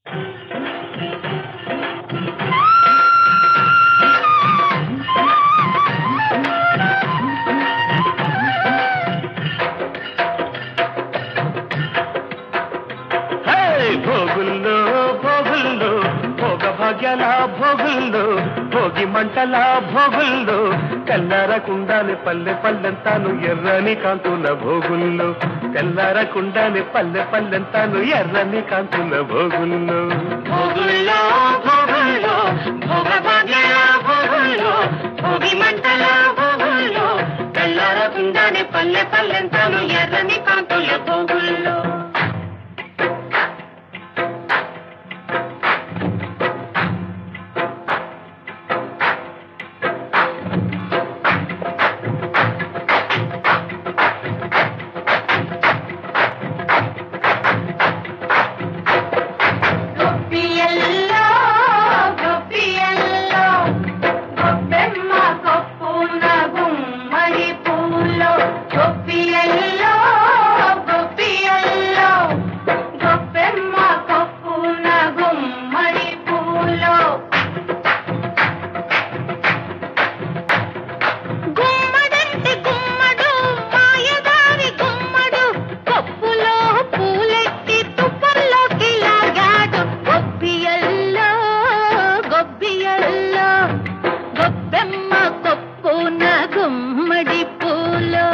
హే! భోగుల్లో భోగుల్లో భోగ భాగ్యాల భోగుల్లో భోగి మంటల భోగుల్లో తెల్లారకుండానే పల్లె పల్లెంతాను ఎర్రని కాంతుల భోగుల్లో తెల్లారకుండానే పల్లె పల్లెంతాను ఎర్రని కాంతుల భోగుల్లో భోగుల్లో భోగుల్లో భోగ భాగ్యాల భోగుల్లో భోగి మంటల భోగుల్లో తెల్లారకుండానే పల్లె పల్లెంతాను ఎర్రని కాంతుల భోగుల్లో గొప్పియల్లో గొప్పియల్లో గొప్పెమ్మ గొప్పున గుమ్మడి పూలో గొప్పియల్లో గొప్పియల్లో గొప్పెమ్మ గొప్పున గుమ్మడి పూలో గుమ్మడంటే గుమ్మడు మాయదారి గుమ్మడు కప్పులో పూలెట్టి తుప్పల్లోకి లాగాడు గొబ్బియల్లో గొబ్బియల్లో గొబ్బెమ్మ కొప్పున గుమ్మడి పూలో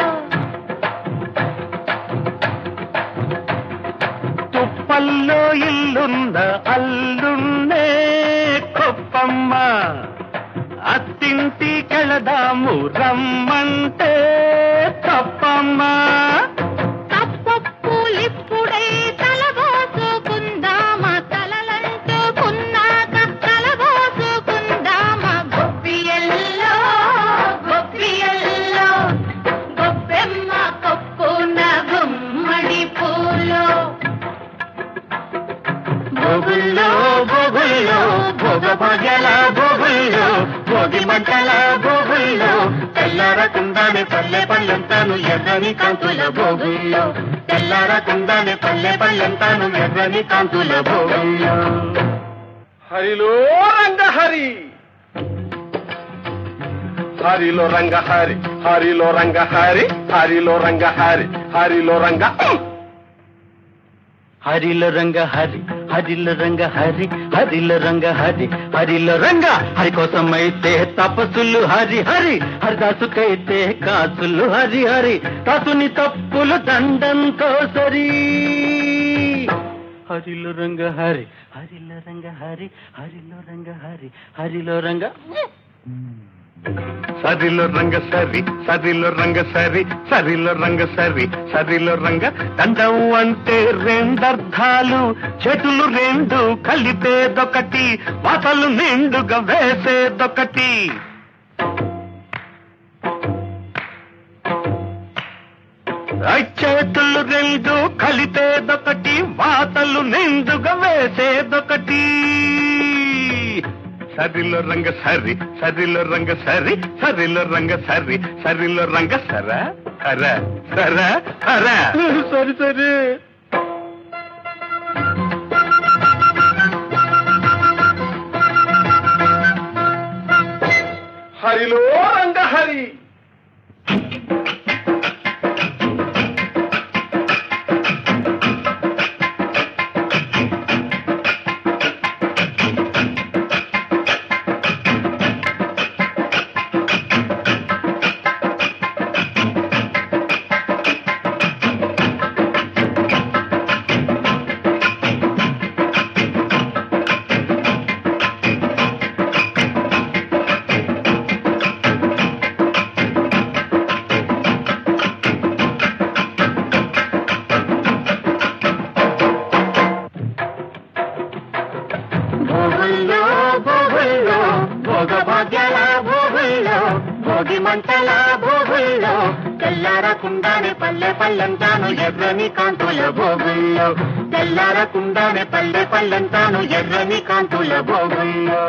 తుప్పల్లో ఇల్లున్న అల్లున్నే కొప్పమ్మ అత్తింటి కెళదాము రమ్మంటే తప్పమ్మ తప్పప్పులిప్పుడే తలబోసుకుందామా తలలంటుకున్నాక తలబోసుకుందామా గొప్పియల్లో గొప్పియల్లో గొప్పెమ్మ కొప్పున గుమ్మడి పూలో భోగుల్లో భోగుల్లో భోగ భాగ్యాల భోగుల్లో భోగి మంటల భోగుల్లో తెల్లారకుండానే పల్లె పల్లెంతాను ఎర్రని కాంతుల భోగుల్లో తెల్లారకుండానే పల్లె పల్లెంతాను ఎర్రని కాంతుల భోగుల్లో హరిలో రంగ హరి హరిలో రంగ హరి హరిలో రంగ హరి హరిలో రంగ హరి హరిలో రంగ హరిల రంగ హరి హరిల రంగ హరి హరిల రంగ హరి హరిల రంగ హరి కోసమైతే తపస్సులు హరి హరి హరిదాసుకైతే కాసులు హరి హరి తాసుని తప్పులు దండంతో సరి హరిలో రంగ హరి హరిలో రంగ హరి హరిలో రంగ హరి హరిలో రంగ సరిలో రంగ సరి సరిలో రంగ సరి సరిలో రంగ సరి సరిలో రంగ దండం అంటే రెండర్థాలు చెటులు రెండు కలిపేదొకటి వాతలు నిండుగా వేసేదొకటి ఆ చేతులు రెండు కలిపేదొకటి వాతలు నిండుగా వేసేదొకటి సరిలో రంగ సరి సరిలో రంగ సరి సరిలో రంగ సరి సరిలో రంగ సర సర సర సర సరి సరి హరిలో రంగ హరి భోగుల్లో భోగుల్లో భోగ భాగ్యాల భోగుల్లో భోగి మంటల భోగుల్లో తెల్లారకుండానే పల్లె పల్లెంతాను ఎర్రని కాంతుల భోగుల్లో తెల్లారకుండానే పల్లె పల్లెంతాను ఎర్రని కాంతుల భోగుల్లో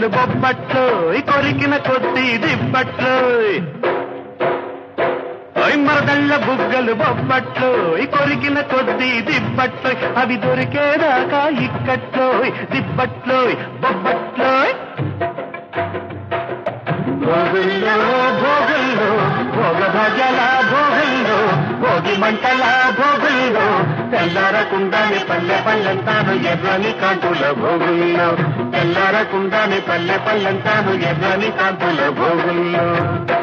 బుగ్గలు బొబ్బట్లు కొరికిన కొద్ది దిబ్బట్లు ఓయ్ మరదళ్ళ బుగ్గలు బొబ్బట్లు కొరికిన కొద్ది దిబ్బట్లు అవి దొరికేదాకా ఇక్కట్లో దిబ్బట్లో బొబ్బట్లో భోగుల్లో భోగుల్లో భోగ భాగ్యాల భోగుల్లో భోగి మంటల భోగుల్లో తెల్లారకుండానే పల్లె పల్లెంతాను ఎర్రని కాంతుల భోగుల్లో తెల్లారకుండానే పల్లె పల్లెంతాను ఎర్రని కాంతుల భోగుల్లో